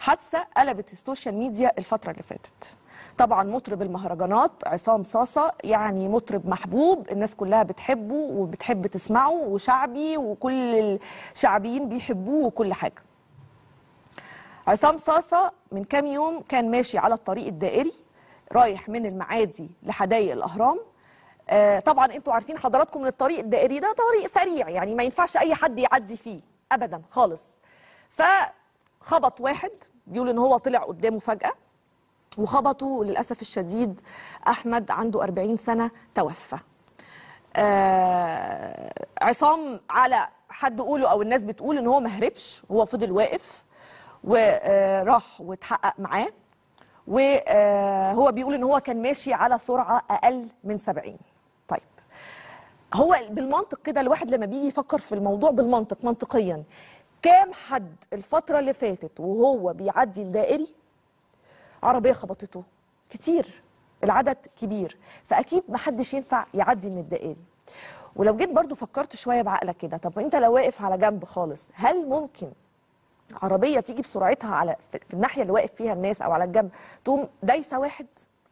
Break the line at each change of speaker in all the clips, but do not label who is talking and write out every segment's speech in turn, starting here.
حادثه قلبت السوشيال ميديا الفتره اللي فاتت طبعا مطرب المهرجانات عصام صاصه يعني مطرب محبوب الناس كلها بتحبه وبتحب تسمعه وشعبي وكل الشعبيين بيحبوه وكل حاجه عصام صاصه من كام يوم كان ماشي على الطريق الدائري رايح من المعادي لحدائق الاهرام آه طبعا انتوا عارفين حضراتكم ان الطريق الدائري ده طريق سريع يعني ما ينفعش اي حد يعدي فيه ابدا خالص فخبط واحد بيقول ان هو طلع قدامه فجاه وخبطه للاسف الشديد احمد عنده 40 سنه توفى آه عصام على حد قوله او الناس بتقول ان هو ما هربش هو فضل واقف وراح واتحقق معاه وهو بيقول ان هو كان ماشي على سرعه اقل من 70 طيب هو بالمنطق كده الواحد لما بيجي يفكر في الموضوع بالمنطق منطقيا كام حد الفتره اللي فاتت وهو بيعدي الدائري عربيه خبطته كتير العدد كبير فاكيد ما حدش ينفع يعدي من الدائري ولو جيت برضو فكرت شويه بعقلك كده طب انت لو واقف على جنب خالص هل ممكن عربيه تيجي بسرعتها على في في الناحيه اللي واقف فيها الناس او على الجنب تقوم دايسه واحد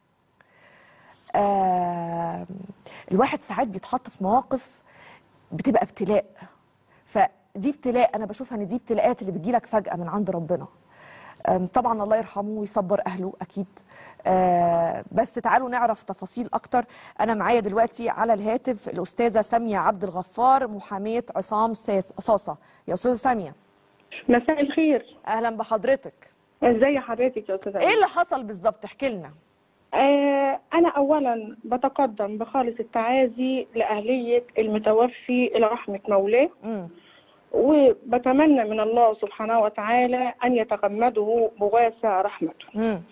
آه الواحد ساعات بيتحط في مواقف بتبقى ابتلاء فدي ابتلاء انا بشوفها ان دي ابتلاءات اللي بتجيلك فجاه من عند ربنا آم، طبعا الله يرحمه ويصبر اهله اكيد آه بس تعالوا نعرف تفاصيل اكتر انا معايا دلوقتي على الهاتف الاستاذه ساميه عبد الغفار محاميه عصام ساس- صاصه يا استاذه ساميه
مساء الخير
اهلا بحضرتك
ازي حضرتك يا استاذه
ايه اللي حصل بالظبط احكي لنا
آه انا اولا بتقدم بخالص التعازي لاهليه المتوفي الى رحمه مولاه
امم
وبتمنى من الله سبحانه وتعالى ان يتغمده بواسع رحمته
امم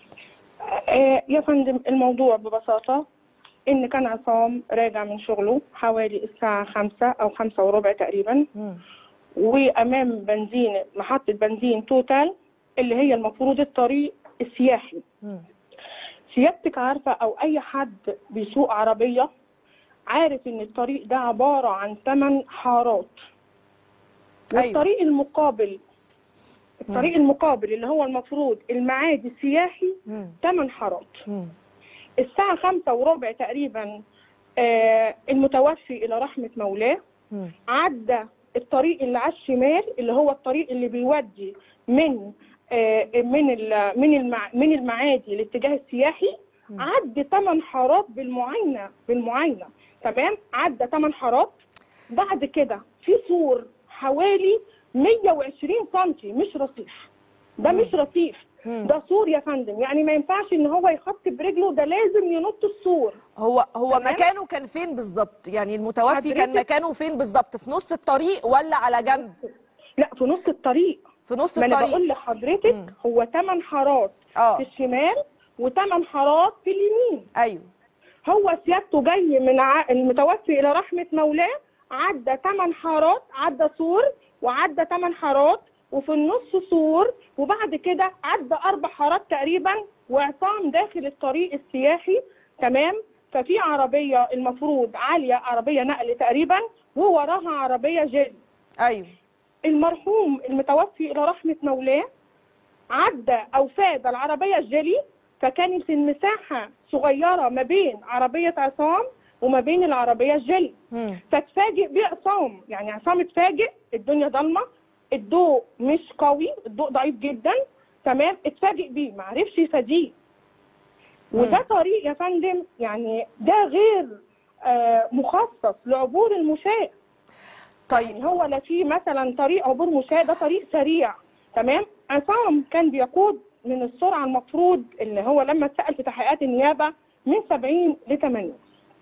آه يا فندم الموضوع ببساطه ان كان عصام راجع من شغله حوالي الساعه خمسة او خمسة وربع تقريبا
امم
وامام بنزين محطه بنزين توتال اللي هي المفروض الطريق السياحي
امم
سيادتك عارفة أو أي حد بيسوق عربية عارف إن الطريق ده عبارة عن ثمان حارات
أيوة.
والطريق المقابل الطريق المقابل اللي هو المفروض المعادي السياحي
امم
ثمان حارات
امم
الساعة خمسة وربع تقريبا آه المتوفي إلى رحمة مولاه
امم
عدى الطريق اللي على الشمال اللي هو الطريق اللي بيودي من آه، من ال- من المع من المعادي الاتجاه السياحي
مم.
عدى ثمان حارات بالمعاينه بالمعاينه تمام عدى ثمان حارات بعد كده في سور حوالي 120 سم مش رصيف ده
مم.
مش رصيف
مم.
ده سور يا فندم يعني ما ينفعش ان هو يخط برجله ده لازم ينط السور
هو هو
تمام.
مكانه كان فين بالظبط يعني المتوفي كان
حضرتك-
مكانه فين بالظبط في نص الطريق ولا على جنب
لا في نص الطريق
في نص
ما انا
الطريق
بقول لحضرتك
مم.
هو ثمان حارات
اه
في الشمال وثمان حارات في اليمين
ايوه
هو سيادته جاي من ع... المتوفي الى رحمه مولاه عدى ثمان حارات عدى سور وعدى ثمان حارات وفي النص سور وبعد كده عدى اربع حارات تقريبا وعصام داخل الطريق السياحي تمام ففي عربيه المفروض عاليه عربيه نقل تقريبا ووراها عربيه جيل
ايوه
المرحوم المتوفي الى رحمه مولاه عدى او فاد العربيه الجلي فكانت المساحه صغيره ما بين عربيه عصام وما بين العربيه الجلي
امم
فاتفاجئ بيه عصام يعني عصام اتفاجئ الدنيا ضلمه الضوء مش قوي الضوء ضعيف جدا تمام اتفاجئ بيه ما عرفش يفاديه وده
مم.
طريق يا فندم يعني ده غير آه مخصص لعبور المشاة
طيب
يعني هو لا في مثلا طريق عبور مشاة ده طريق سريع تمام عصام كان بيقود من السرعه المفروض اللي هو لما اتسال في تحقيقات النيابه من 70 ل 80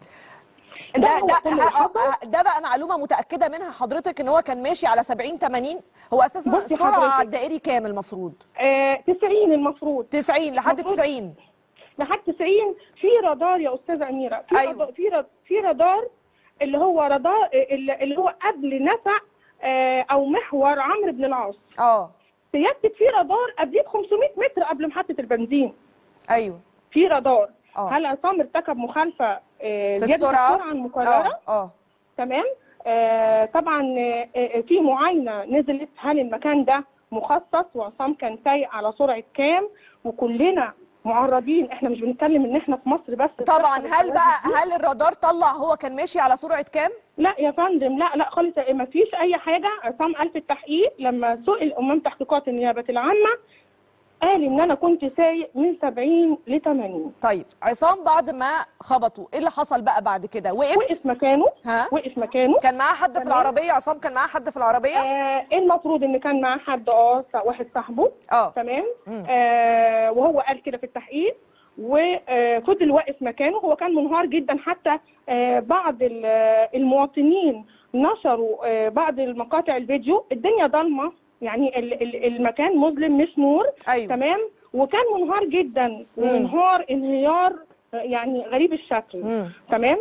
ده
ده هو
ده
كل اللي
ه-
حصل.
ه- ده بقى معلومه متاكده منها حضرتك ان هو كان ماشي على 70 80 هو اساسا
بصي
السرعه
حضرتك.
على الدائري كام المفروض
آه 90 المفروض
90 لحد
المفروض-
90
لحد 90 في رادار يا استاذه اميره في
أيوة.
رادار في رادار في رادار اللي هو رادار اللي اللي هو قبل نفق آه، او محور عمرو بن العاص
اه
سيادتك في رادار قبليه ب 500 متر قبل محطه البنزين
ايوه
في رادار
اه
هل عصام ارتكب مخالفه آه،
في
زياده
السرعه
السرعه المقرره
اه اه
تمام آه طبعا آه آه، في معاينه نزلت هل المكان ده مخصص وعصام كان سايق على سرعه كام وكلنا معرضين احنا مش بنتكلم ان احنا في مصر بس
طبعا
بتحصل
هل بقى
الحوادث دي.
هل الرادار طلع هو كان ماشي على سرعه كام
لا يا فندم لا لا خالص ما فيش اي حاجه عصام قال في التحقيق لما سئل امام تحقيقات النيابه العامه قال ان انا كنت سايق من 70 ل 80
طيب عصام بعد ما خبطوا ايه اللي حصل بقى بعد كده وقف
وقف مكانه
ها
وقف مكانه
كان معاه حد في
تمام.
العربيه عصام كان معاه حد في العربيه
آه المفروض ان كان معاه حد اه واحد صاحبه
اه
تمام
مم.
آه وهو قال كده في التحقيق وفضل واقف مكانه هو كان منهار جدا حتى آه بعض ال- آه، المواطنين نشروا آه بعض المقاطع الفيديو الدنيا ضلمه يعني ال- ال- المكان مظلم مش نور
ايوه
تمام وكان منهار جدا ومنهار انهيار آه، يعني غريب الشكل
مم.
تمام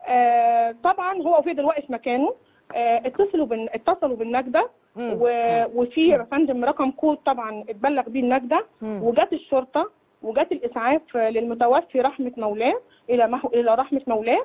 آه طبعا هو فضل واقف مكانه آه اتصلوا بال... اتصلوا بالنجده
مم.
و... وفي يا فندم رقم كود طبعا اتبلغ بيه النجده
مم.
وجت الشرطه وجت الاسعاف للمتوفي رحمه مولاه الى محو... الى رحمه مولاه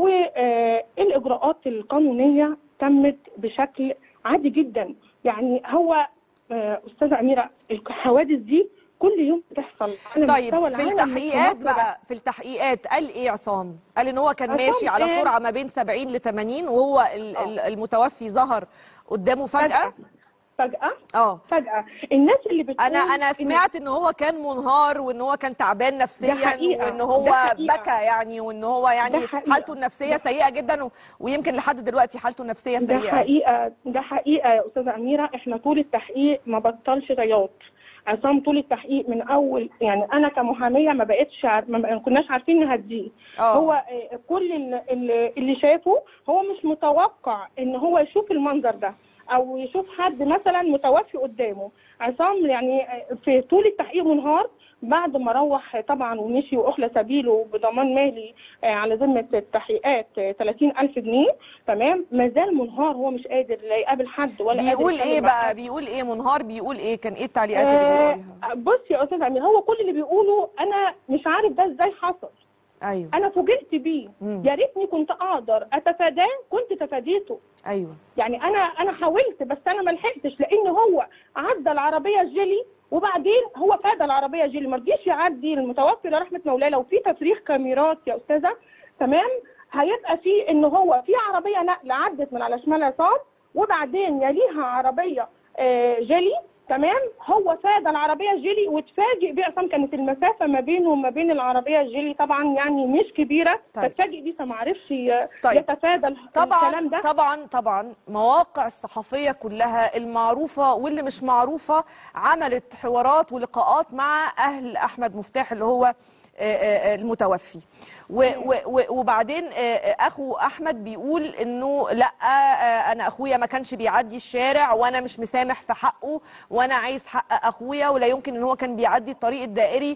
والاجراءات القانونيه تمت بشكل عادي جدا يعني هو آه، استاذه اميره الحوادث دي كل يوم بتحصل على
طيب
مستوى
في
العالم مش
التحقيقات
مصر
بقى في التحقيقات قال ايه عصام؟ قال ان هو كان
عصام
ماشي على
قال-
سرعه ما بين 70 ل 80 وهو ال-
آه.
ال- المتوفي ظهر قدامه فجاه
فجأة فجأة
اه
فجأة الناس اللي بتقول
انا انا
إن-
سمعت ان هو كان منهار وان هو كان تعبان نفسيا
حقيقة،
وان هو
ده حقيقة.
بكى يعني وان هو يعني
ده حقيقة.
حالته النفسيه سيئه جدا و... ويمكن لحد دلوقتي حالته النفسيه
ده
سيئه
حقيقة ده حقيقة يا أستاذة أميرة إحنا طول التحقيق ما بطلش غياط عصام طول التحقيق من أول يعني أنا كمحامية ما بقتش عار... ما ما كناش عارفين نهديه
اه
هو آه، كل ال- ال- اللي شافه هو مش متوقع ان هو يشوف المنظر ده او يشوف حد مثلا متوفي قدامه عصام يعني آه، في طول التحقيق منهار بعد ما روح طبعا ومشي واخلى سبيله بضمان مالي آه، على ذمه التحقيقات آه، 30000 جنيه تمام ما زال منهار هو مش قادر لا يقابل حد ولا قادر
بيقول
يتكلم
ايه
مع
بقى
حد.
بيقول ايه منهار بيقول ايه كان ايه التعليقات اللي بيقولها
آه بص يا استاذ امير هو كل اللي بيقوله انا مش عارف ده ازاي حصل
ايوه
انا فوجئت بيه
مم.
يا ريتني كنت اقدر اتفاداه كنت تفاديته
ايوه
يعني انا انا حاولت بس انا ما لحقتش لان هو عدى العربيه جيلي وبعدين هو فاد العربيه جيلي ما رضيش يعدي المتوفي لرحمه مولاه لو في تفريغ كاميرات يا استاذه تمام هيبقى في ان هو في عربيه نقل عدت من على شمال عصام وبعدين يليها عربيه آه، جيلي تمام هو فاد العربيه جيلي واتفاجئ بيه عصام كانت المسافه ما بينه وما بين العربيه جيلي طبعا يعني مش كبيره
طيب.
فاتفاجئ بيه فما عرفش ي-
طيب.
يتفادى ال- الكلام
طبعا
ده
طبعا طبعا مواقع الصحفيه كلها المعروفه واللي مش معروفه عملت حوارات ولقاءات مع اهل احمد مفتاح اللي هو آه، آه، المتوفي و- و- و- وبعدين آه، آه، اخو احمد بيقول انه لا آه، انا اخويا ما كانش بيعدي الشارع وانا مش مسامح في حقه وانا عايز حق اخويا ولا يمكن ان هو كان بيعدي الطريق الدائري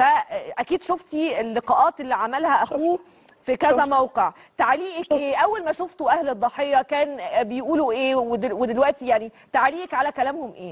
فاكيد شفتي اللقاءات اللي عملها اخوه في كذا موقع تعليقك ايه اول ما شفتوا اهل الضحيه كان بيقولوا ايه ودل ودلوقتي يعني تعليقك على كلامهم ايه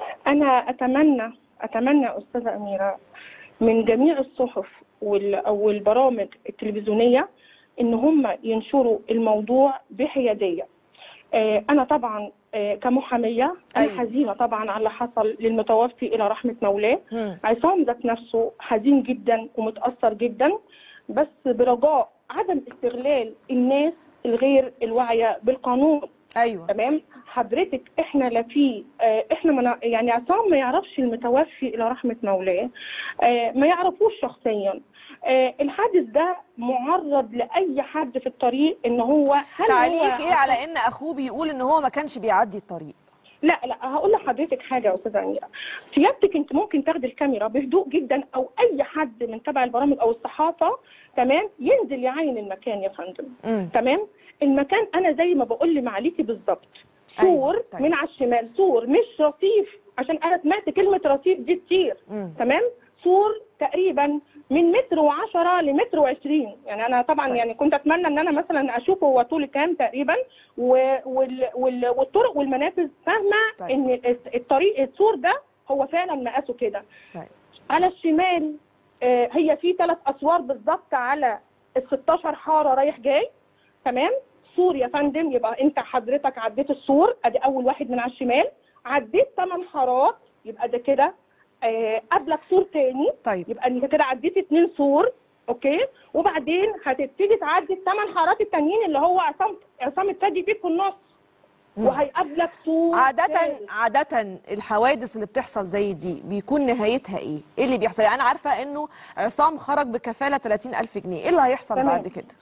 انا اتمنى اتمنى يا استاذه اميره من جميع الصحف وال- او البرامج التلفزيونيه ان هم ينشروا الموضوع بحياديه آه، انا طبعا آه، كمحاميه انا
أيوة.
حزينه طبعا على اللي حصل للمتوفي الى رحمه مولاه
مم.
عصام ذات نفسه حزين جدا ومتاثر جدا بس برجاء عدم استغلال الناس الغير الواعيه بالقانون
ايوه
تمام حضرتك احنا لا في اه احنا من يعني عصام ما يعرفش المتوفي الى رحمه مولاه اه ما يعرفوش شخصيا اه الحادث ده معرض لاي حد في الطريق ان هو هل
تعليقك
هو
ايه على ان اخوه بيقول ان هو ما كانش بيعدي الطريق
لا لا هقول لحضرتك حاجه يا استاذه اميره سيادتك انت ممكن تاخدي الكاميرا بهدوء جدا او اي حد من تبع البرامج او الصحافه تمام ينزل يعاين المكان يا فندم
امم
تمام المكان انا زي ما بقول لمعاليكي بالظبط
أيوة،
سور
طيب.
من على الشمال سور مش رصيف عشان انا سمعت كلمه رصيف دي كتير
امم
تمام سور تقريبا من متر و10 لمتر و20 يعني انا طبعا
طيب.
يعني كنت اتمنى ان انا مثلا اشوفه هو طول كام تقريبا و- وال وال والطرق والمنافذ فاهمه
طيب.
ان الس- الطريق السور ده هو فعلا مقاسه كده
طيب
على الشمال آه، هي في ثلاث اسوار بالظبط على ال 16 حاره رايح جاي تمام سور يا فندم يبقى انت حضرتك عديت السور ادي اول واحد من على الشمال عديت 8 حارات يبقى ده كده آه قبلك سور تاني
طيب
يبقى انت كده عديت اتنين سور اوكي وبعدين هتبتدي تعدي الثمان حارات التانيين اللي هو عصام عصام التاجي فيك في النص
مم.
وهيقابلك سور
عادة
تالت.
عادة الحوادث اللي بتحصل زي دي بيكون نهايتها ايه؟ ايه اللي بيحصل؟ يعني انا عارفة انه عصام خرج بكفالة 30000 جنيه، ايه اللي هيحصل
تمام.
بعد كده؟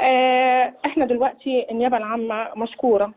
آه، احنا دلوقتي النيابه العامه مشكوره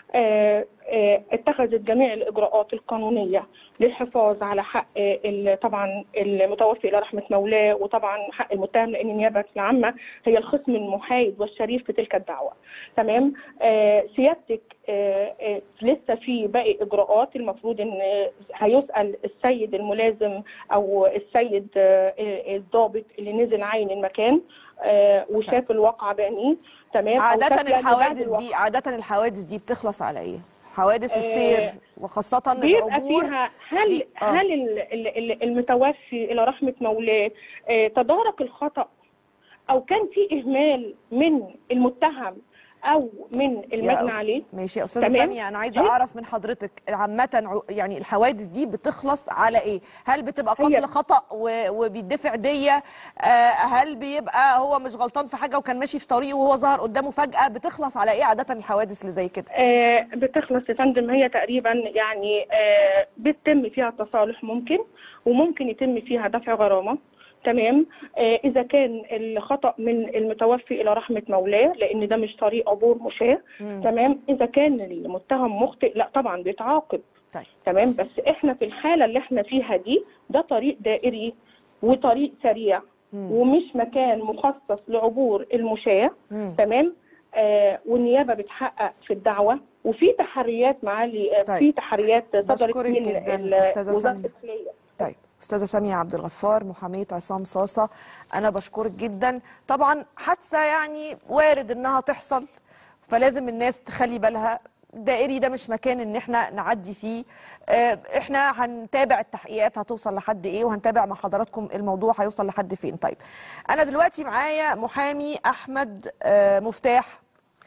آه، آه، اتخذت جميع الاجراءات القانونيه للحفاظ على حق آه، ال- طبعا المتوفي الى رحمه مولاه وطبعا حق المتهم لان النيابه العامه هي الخصم المحايد والشريف في تلك الدعوه تمام آه، سيادتك آه، آه، لسه في باقي اجراءات المفروض ان آه، هيسال السيد الملازم او السيد آه، آه، الضابط اللي نزل عين المكان آه، وشاف الواقعه بعينيه تمام أو
عادة
شاف يعني بعد
الحوادث
الواقعة.
دي عادة الحوادث دي بتخلص على ايه؟ حوادث
آه،
السير وخاصة
بيبقى
العبور
فيها هل
في- آه.
هل ال- ال- ال- المتوفي الى رحمه مولاه آه، تدارك الخطا او كان في اهمال من المتهم او من
يا
المجني
أس-
عليه
ماشي يا استاذه
تمام.
ساميه انا عايزه
هي-
اعرف من حضرتك عامه عو- يعني الحوادث دي بتخلص على ايه هل بتبقى
هي-
قتل خطا و- وبيدفع ديه آه، هل بيبقى هو مش غلطان في حاجه وكان ماشي في طريقه وهو ظهر قدامه فجاه بتخلص على ايه عاده الحوادث اللي زي كده
آه، بتخلص يا فندم هي تقريبا يعني آه، بيتم فيها التصالح ممكن وممكن يتم فيها دفع غرامه تمام آه، اذا كان الخطا من المتوفي الى رحمه مولاه لان ده مش طريق عبور مشاه
مم.
تمام اذا كان المتهم مخطئ لا طبعا بيتعاقب
طيب
تمام بس احنا في الحاله اللي احنا فيها دي ده طريق دائري وطريق سريع
مم.
ومش مكان مخصص لعبور المشاه
مم.
تمام آه والنيابه بتحقق في الدعوه وفي تحريات معالي آه
طيب.
في تحريات صدرت
بشكرك
من
جداً،
ال-
أستاذة
وزاره
سامية.
الداخليه
طيب استاذه ساميه عبد الغفار محاميه عصام صاصه انا بشكرك جدا طبعا حادثه يعني وارد انها تحصل فلازم الناس تخلي بالها الدائري ده مش مكان ان احنا نعدي فيه آه، احنا هنتابع التحقيقات هتوصل لحد ايه وهنتابع مع حضراتكم الموضوع هيوصل لحد فين طيب انا دلوقتي معايا محامي احمد آه، مفتاح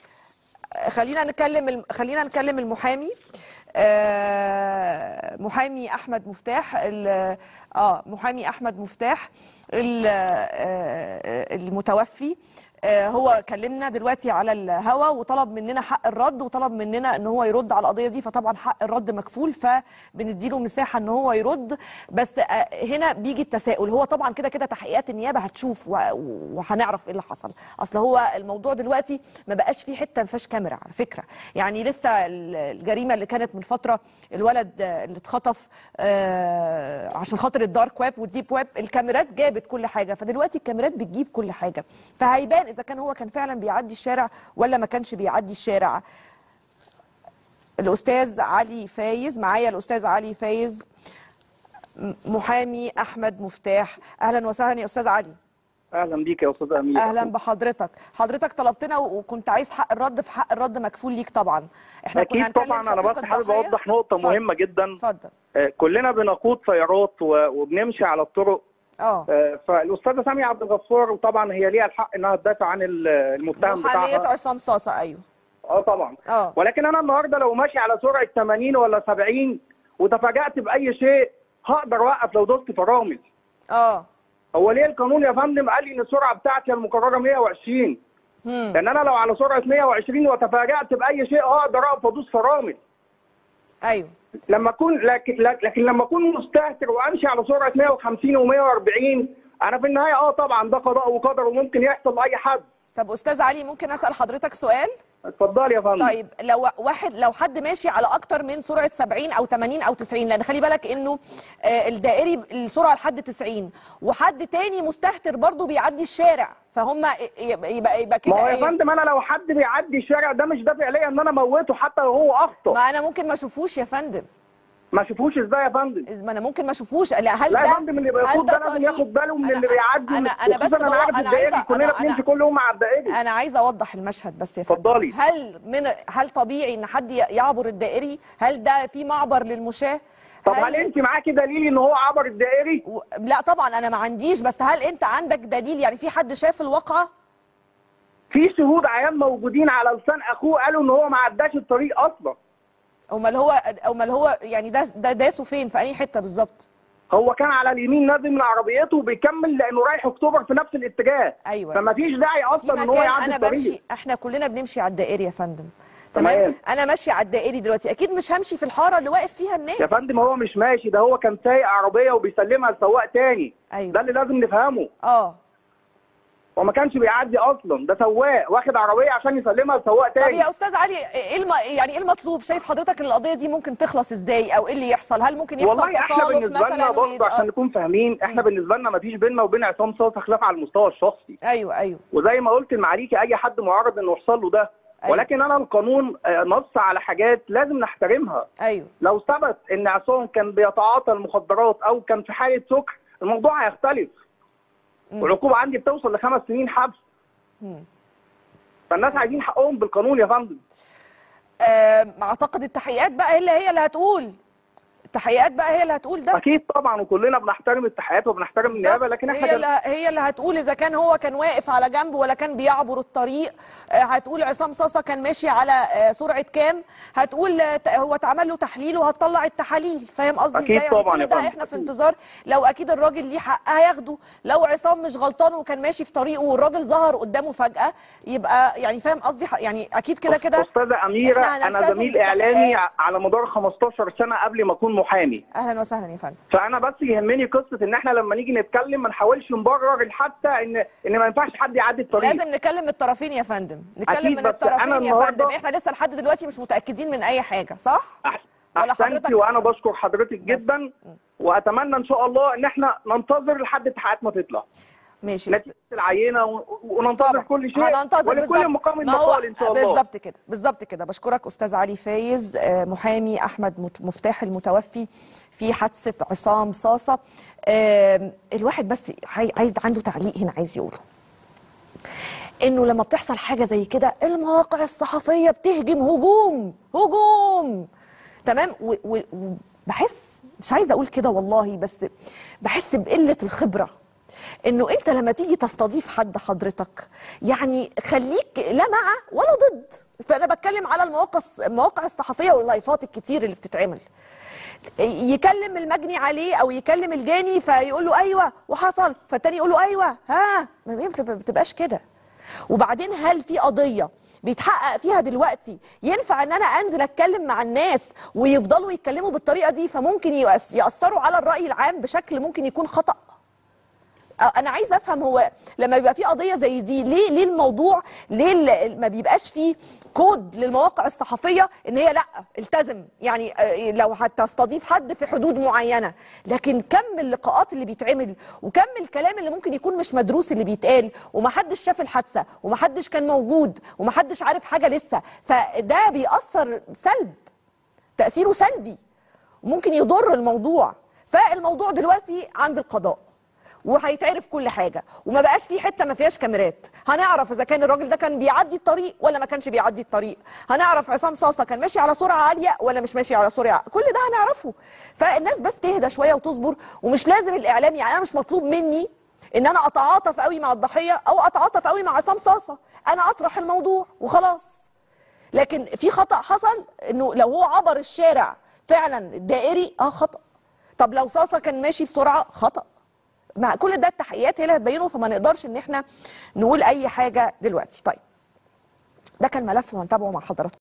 آه، خلينا نكلم الم- خلينا نكلم المحامي آه، محامي احمد مفتاح ال- اه محامي احمد مفتاح ال- آه، المتوفي آه، هو كلمنا دلوقتي على الهوا وطلب مننا حق الرد وطلب مننا ان هو يرد على القضيه دي فطبعا حق الرد مكفول فبنديله مساحه ان هو يرد بس آه، هنا بيجي التساؤل هو طبعا كده كده تحقيقات النيابه هتشوف و- وهنعرف ايه اللي حصل اصل هو الموضوع دلوقتي ما بقاش فيه حته ما فيهاش كاميرا على فكره يعني لسه ال- الجريمه اللي كانت من فتره الولد آه، اللي اتخطف آه، عشان خاطر الدارك ويب والديب ويب الكاميرات جابت كل حاجه فدلوقتي الكاميرات بتجيب كل حاجه فهيبان اذا كان هو كان فعلا بيعدي الشارع ولا ما كانش بيعدي الشارع الاستاذ علي فايز معايا الاستاذ علي فايز م- محامي احمد مفتاح اهلا وسهلا يا استاذ علي
اهلا بيك يا استاذ امير
اهلا بحضرتك حضرتك طلبتنا و- وكنت عايز حق الرد في حق الرد مكفول ليك طبعا احنا كنا
اكيد
هنكلم
طبعا انا
شقيق
بس حابب
الضحية.
اوضح نقطه
اتفضل.
مهمه جدا
اتفضل
آه، كلنا بنقود سيارات و- وبنمشي على الطرق
اه
آه، فالاستاذه ساميه عبد الغفار وطبعا هي ليها الحق انها تدافع عن ال- المتهم
محامية
بتاعها
عصام صاصة ايوه
اه طبعا
اه
ولكن انا النهارده لو ماشي على سرعه 80 ولا 70 وتفاجات باي شيء هقدر اوقف لو دوست فرامل
اه
هو ليه القانون يا فندم قال لي ان السرعه بتاعتي المقرره 120
هم.
لان انا لو على سرعه 120 وتفاجات باي شيء هقدر اقف وادوس فرامل
ايوه
لما اكون لكن لكن لما اكون مستهتر وامشي على سرعه 150 و140 انا في النهايه اه طبعا ده قضاء وقدر وممكن يحصل لاي حد
طب استاذ علي ممكن اسال حضرتك سؤال
اتفضل يا فندم
طيب لو واحد لو حد ماشي على اكتر من سرعه 70 او 80 او 90 لان خلي بالك انه آه، الدائري السرعه لحد 90 وحد تاني مستهتر برضه بيعدي الشارع فهم يبقى يبقى, يبقى كده
ما هو يا
إيه؟
فندم انا لو حد بيعدي الشارع ده مش دافع ليا ان انا اموته حتى لو هو اخطا
ما انا ممكن ما اشوفوش يا فندم
ما اشوفوش ازاي يا فندم
إذ ما انا ممكن ما اشوفوش لا هل
لا
ده
يا فندم اللي
هل
بيقود ده لازم
طريق؟
ياخد باله من
أنا-
اللي بيعدي
انا انا بس
وخصوصاً انا
بقى-
واقف
انا
الدائري
عايزه
كلنا
انا
بنمشي
انا
كل يوم على الدائري
انا عايزه اوضح المشهد بس يا فندم
اتفضلي.
هل من هل طبيعي ان حد يعبر الدائري هل ده في معبر للمشاه
طب هل انت معاكي دليل ان هو عبر الدائري
و... لا طبعا انا ما عنديش بس هل انت عندك دليل يعني في حد شاف الواقعه
في شهود عيان موجودين على لسان اخوه قالوا ان هو ما عداش الطريق اصلا
امال هو امال هو يعني ده ده داسه فين في اي حته بالظبط
هو كان على اليمين نازل من عربيته وبيكمل لانه رايح اكتوبر في نفس الاتجاه
ايوه
فما فيش داعي
في
اصلا ان هو
مكان
يعدي
انا
الطريق
بمشي احنا كلنا بنمشي على الدائري يا فندم تمام
تمام.
انا ماشيه على الدائري دلوقتي اكيد مش همشي في الحاره اللي واقف فيها الناس
يا فندم هو مش ماشي ده هو كان سايق عربيه وبيسلمها لسواق تاني
أيوة.
ده اللي لازم نفهمه
اه
هو ما كانش بيعدي اصلا ده سواق واخد عربيه عشان يسلمها لسواق
طب
تاني
يا استاذ علي ايه الم... يعني ايه المطلوب شايف حضرتك ان القضيه دي ممكن تخلص ازاي او ايه اللي يحصل هل ممكن يحصل
والله احنا
تصالح
بالنسبه لنا
مثلا
برضه
ويد-
عشان
آه.
نكون فاهمين احنا بالنسبه لنا ما فيش بيننا وبين عصام صاصا خلاف على المستوى الشخصي
ايوه ايوه
وزي ما قلت المعاريكي اي حد معرض انه يحصل له ده
أيوة.
ولكن انا القانون آه، نص على حاجات لازم نحترمها
ايوه
لو ثبت ان عصام كان بيتعاطى المخدرات او كان في حاله سكر الموضوع هيختلف
مم.
والعقوبه عندي بتوصل لخمس سنين حبس
مم.
فالناس عايزين حقهم بالقانون يا فندم
آه، اعتقد التحقيقات بقى هي اللي هي اللي هتقول التحقيقات بقى هي اللي هتقول ده
اكيد طبعا وكلنا بنحترم التحقيقات وبنحترم النيابه لكن احنا
هي
كان-
اللي هي اللي هتقول اذا كان هو كان واقف على جنب ولا كان بيعبر الطريق آه، هتقول عصام صاصا كان ماشي على آه، سرعه كام هتقول آه، ت- هو اتعمل له تحليل وهتطلع التحاليل فاهم قصدي
أكيد
ازاي يعني
طبعاً
كل
يا
ده
فندم،
احنا في
أكيد.
انتظار لو اكيد الراجل ليه حق هياخده لو عصام مش غلطان وكان ماشي في طريقه والراجل ظهر قدامه فجاه يبقى يعني فاهم قصدي ح- يعني اكيد كده كده
استاذه اميره
إحنا
انا
هنلتزم
زميل
بالتحقيقات.
اعلامي ع- على مدار 15 سنه قبل ما اكون محامي
اهلا وسهلا يا فندم
فانا بس يهمني قصه ان احنا لما نيجي نتكلم ما نحاولش نبرر حتى ان ان ما ينفعش حد يعدي الطريق
لازم نكلم الطرفين يا فندم نتكلم
أكيد،
من
بس
الطرفين
أنا
يا
النهاردة-
فندم احنا لسه لحد دلوقتي مش متاكدين من اي حاجه صح
أح-
ولا
احسنتي
حضرتك-
وانا بشكر حضرتك
بس.
جدا واتمنى ان شاء الله ان احنا ننتظر لحد التحقيقات ما تطلع
ماشي
نتيجه العينه و- وننتظر
طبعا.
كل شيء
هننتظر
ولكل
بالظبط.
مقام
ما هو
مقال ان شاء الله
بالظبط كده بالظبط كده بشكرك استاذ علي فايز آه، محامي احمد مت- مفتاح المتوفي في حادثه عصام صاصه آه، الواحد بس عاي- عايز عنده تعليق هنا عايز يقوله انه لما بتحصل حاجه زي كده المواقع الصحفيه بتهجم هجوم هجوم تمام و- و- وبحس مش عايزه اقول كده والله بس بحس بقله الخبره انه انت لما تيجي تستضيف حد حضرتك يعني خليك لا مع ولا ضد فانا بتكلم على المواقع المواقع الصحفيه واللايفات الكتير اللي بتتعمل يكلم المجني عليه او يكلم الجاني فيقول له ايوه وحصل فالتاني يقول له ايوه ها ما هي بتبقى- بتبقاش كده وبعدين هل في قضيه بيتحقق فيها دلوقتي ينفع ان انا انزل اتكلم مع الناس ويفضلوا يتكلموا بالطريقه دي فممكن يأس- ياثروا على الراي العام بشكل ممكن يكون خطأ انا عايزه افهم هو لما بيبقى في قضيه زي دي ليه ليه الموضوع ليه ال- ما بيبقاش فيه كود للمواقع الصحفيه ان هي لا التزم يعني آه، لو هتستضيف حد في حدود معينه لكن كم اللقاءات اللي بيتعمل وكم الكلام اللي ممكن يكون مش مدروس اللي بيتقال ومحدش شاف الحادثه ومحدش كان موجود ومحدش عارف حاجه لسه فده بيأثر سلب تأثيره سلبي وممكن يضر الموضوع فالموضوع دلوقتي عند القضاء وهيتعرف كل حاجه وما بقاش في حته ما فيهاش كاميرات هنعرف اذا كان الراجل ده كان بيعدي الطريق ولا ما كانش بيعدي الطريق هنعرف عصام صاصه كان ماشي على سرعه عاليه ولا مش ماشي على سرعه كل ده هنعرفه فالناس بس تهدى شويه وتصبر ومش لازم الاعلام يعني انا مش مطلوب مني ان انا اتعاطف قوي مع الضحيه او اتعاطف قوي مع عصام صاصه انا اطرح الموضوع وخلاص لكن في خطأ حصل انه لو هو عبر الشارع فعلا الدائري اه خطأ طب لو صاصة كان ماشي بسرعة خطأ مع كل ده التحقيقات هي اللي هتبينه فما نقدرش ان احنا نقول اي حاجة دلوقتي طيب ده كان ملف وهنتابعه مع حضراتكم